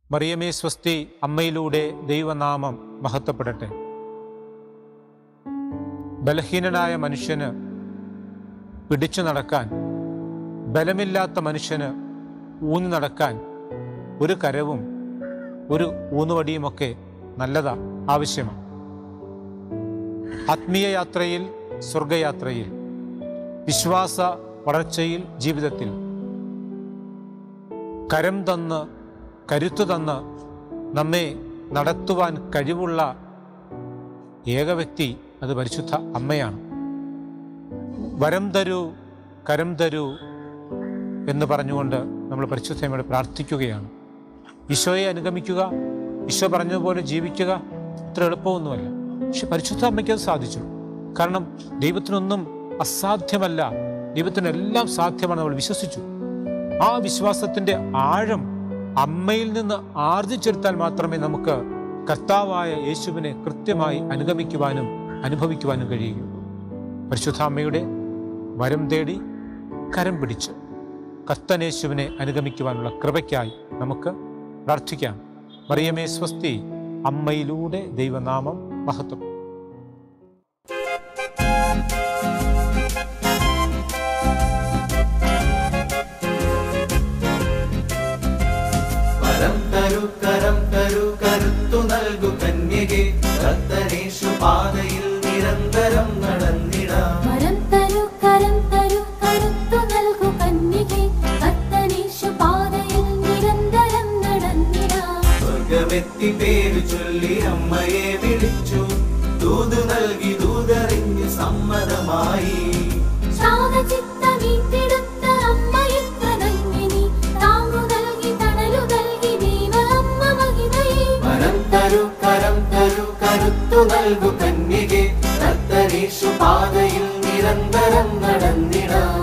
മറിയമേ സ്വസ്തി അമ്മയിലൂടെ ദൈവനാമം മഹത്വപ്പെടട്ടെ ബലഹീനനായ മനുഷ്യന് പിടിച്ചു നടക്കാൻ ബലമില്ലാത്ത മനുഷ്യന് ഊന്നി നടക്കാൻ ഒരു കരവും ഒരു ഊന്നുവടിയുമൊക്കെ നല്ലതാ ആവശ്യമാണ് ആത്മീയ യാത്രയിൽ സ്വർഗയാത്രയിൽ വിശ്വാസ വളർച്ചയിൽ ജീവിതത്തിൽ കരം തന്ന് കരുത്തു തന്ന് നമ്മെ നടത്തുവാൻ കഴിവുള്ള ഏക വ്യക്തി അത് പരിശുദ്ധ അമ്മയാണ് വരം തരൂ കരം തരൂ എന്ന് പറഞ്ഞുകൊണ്ട് നമ്മൾ പരിശുദ്ധമ്മയോട് പ്രാർത്ഥിക്കുകയാണ് ഈശോയെ അനുഗമിക്കുക ഈശോ പറഞ്ഞതുപോലെ ജീവിക്കുക അത്ര എളുപ്പമൊന്നുമല്ല പക്ഷെ പരിശുദ്ധ അമ്മയ്ക്ക് അത് സാധിച്ചു കാരണം ദൈവത്തിനൊന്നും അസാധ്യമല്ല ദൈവത്തിനെല്ലാം സാധ്യമാണ് നമ്മൾ വിശ്വസിച്ചു ആ വിശ്വാസത്തിന്റെ ആഴം അമ്മയിൽ നിന്ന് ആർജിച്ചെടുത്താൽ മാത്രമേ നമുക്ക് കർത്താവായ യേശുവിനെ കൃത്യമായി അനുഗമിക്കുവാനും അനുഭവിക്കുവാനും കഴിയുകയുള്ളൂ പരിശുദ്ധ അമ്മയുടെ വരം തേടി കരം പിടിച്ച് കർത്തനേശുവിനെ അനുഗമിക്കുവാനുള്ള കൃപയ്ക്കായി നമുക്ക് പ്രാർത്ഥിക്കാം മറിയമേ സ്വസ്തി അമ്മയിലൂടെ ദൈവനാമം മഹത്വം വരം തരു കരം തരു കരുത്തു നൽകു കന്യകെ കത്തനേശു പാതയിൽ നിരന്തരം നടന്നിടാം വരം തരൂ കരം തരൂ കരുത്തു നൽകു കന്യകെ കത്തനീശു പാതയിൽ നിരന്തരം നടന്നിടാം സ്വർഗമെത്തി പേരു ചൊല്ലി അമ്മയെ വിളിച്ചു ദൂത് നൽകി ദൂതറിഞ്ഞ് സമ്മതമായി ശാന്തചിത്തമീറ്റെടുത്ത അമ്മയെത്ര ധന്യനി താങ്ങു നൽകി തണലു നൽകി ദൈവ അമ്മ മഹിമയെ വരം തരു കരം തരു കരുത്തു നൽകു കന്യകെ കത്തനേശു പാതയിൽ നിരന്തരം നടന്നിടാം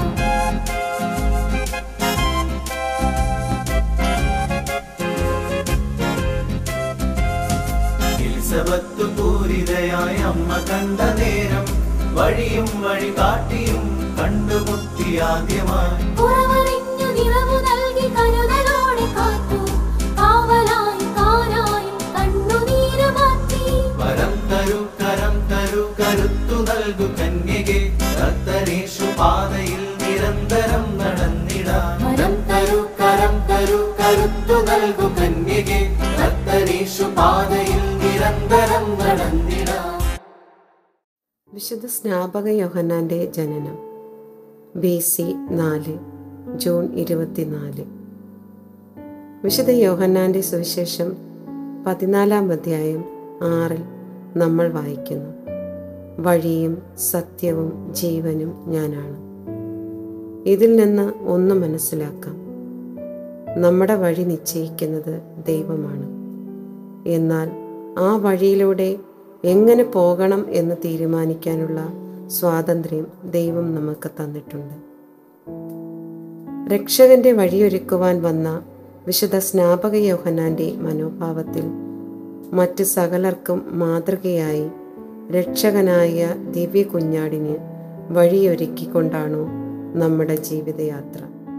എലിസബത്ത് പൂരിതയായ അമ്മ കണ്ട നേരം വഴിയും വഴി കാട്ടിയും കണ്ടുമുട്ടി ആദ്യമായി കുറവറിഞ്ഞു നിറവു നൽകി കരുതലോടെ കാത്തു കാവലായി കാനായി കണ്ണുനീര് മാറ്റി വരം തരു കരം തരു കരുത്തു നൽകു കന്യകെ കത്തനേശു പാതയിൽ നിരന്തരം നടന്നിടാം വരം തരു കരം തരു കരുത്തു നൽകു കന്യകെ കത്തനേശു പാതയിൽ നിരന്തരം നടന്നിടാം വിശുദ്ധ സ്നാപക യോഹന്നാന്റെ ജനനം ബി സി നാല് ജൂൺ ഇരുപത്തിനാല് വിശുദ്ധ യോഹന്നാന്റെ സുവിശേഷം പതിനാലാം അധ്യായം ആറിൽ നമ്മൾ വായിക്കുന്നു വഴിയും സത്യവും ജീവനും ഞാനാണ് ഇതിൽ നിന്ന് ഒന്ന് മനസ്സിലാക്കാം നമ്മുടെ വഴി നിശ്ചയിക്കുന്നത് ദൈവമാണ് എന്നാൽ ആ വഴിയിലൂടെ എങ്ങനെ പോകണം എന്ന് തീരുമാനിക്കാനുള്ള സ്വാതന്ത്ര്യം ദൈവം നമുക്ക് തന്നിട്ടുണ്ട് രക്ഷകന്റെ വഴിയൊരുക്കുവാൻ വന്ന വിശുദ്ധ സ്നാപക യോഹന്നാന്റെ മനോഭാവത്തിൽ മറ്റ് സകലർക്കും മാതൃകയായി രക്ഷകനായ ദിവ്യ കുഞ്ഞാടിന് വഴിയൊരുക്കിക്കൊണ്ടാണോ നമ്മുടെ ജീവിതയാത്ര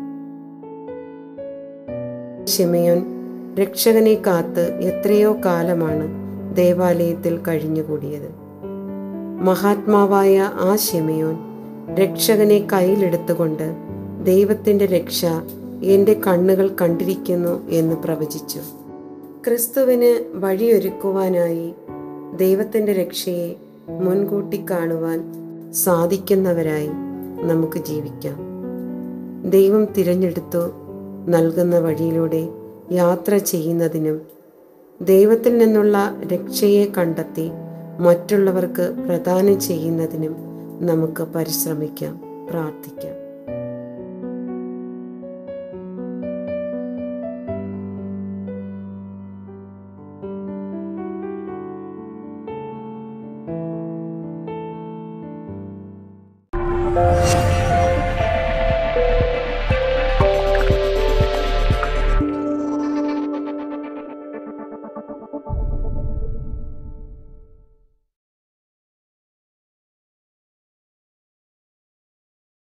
ഷിമയോൻ രക്ഷകനെ കാത്ത് എത്രയോ കാലമാണ് ദേവാലയത്തിൽ കഴിഞ്ഞുകൂടിയത് മഹാത്മാവായ ആ ഷിമയോൻ രക്ഷകനെ കയ്യിലെടുത്തുകൊണ്ട് ദൈവത്തിൻ്റെ രക്ഷ എൻ്റെ കണ്ണുകൾ കണ്ടിരിക്കുന്നു എന്ന് പ്രവചിച്ചു ക്രിസ്തുവിന് വഴിയൊരുക്കുവാനായി ദൈവത്തിൻ്റെ രക്ഷയെ മുൻകൂട്ടി കാണുവാൻ സാധിക്കുന്നവരായി നമുക്ക് ജീവിക്കാം ദൈവം തിരഞ്ഞെടുത്തു നൽകുന്ന വഴിയിലൂടെ യാത്ര ചെയ്യുന്നതിനും ദൈവത്തിൽ നിന്നുള്ള രക്ഷയെ കണ്ടെത്തി മറ്റുള്ളവർക്ക് പ്രദാനം ചെയ്യുന്നതിനും നമുക്ക് പരിശ്രമിക്കാം പ്രാർത്ഥിക്കാം